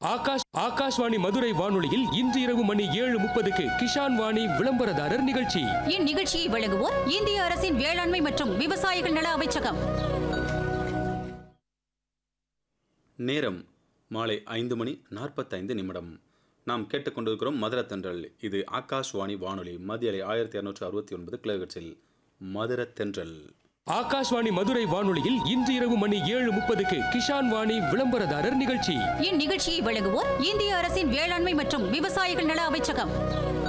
ஆகாஷ் ஆகாஷ்வாணி மதுரை வானொலியில் இன்று இரவு மணி ஏழு முப்பதுக்கு கிஷான் வாணி விளம்பரதாரர் நிகழ்ச்சி இந்நிகழ்ச்சியை வழங்குவோர் இந்திய அரசின் வேளாண்மை மற்றும் விவசாயிகள் நல அமைச்சகம் நேரம் மாலை ஐந்து மணி நாற்பத்தைந்து நிமிடம் நாம் கேட்டுக்கொண்டிருக்கிறோம் மதுரத்தென்றல் இது ஆகாஷ்வாணி வானொலி மத்திய அலை ஆயிரத்தி இரநூற்றி அறுபத்தி ஒன்பது கிலோஹெர்ட்ஸில் மதுரத்தென்றல் ஆகாஷ்வாணி மதுரை வானொலியில் இன்று இரவு மணி ஏழு முப்பதுக்கு கிஷான் வாணி விளம்பரதாரர் நிகழ்ச்சி இந்நிகழ்ச்சியை வழங்குவோர் இந்திய அரசின் வேளாண்மை மற்றும் விவசாயிகள் நல அமைச்சகம்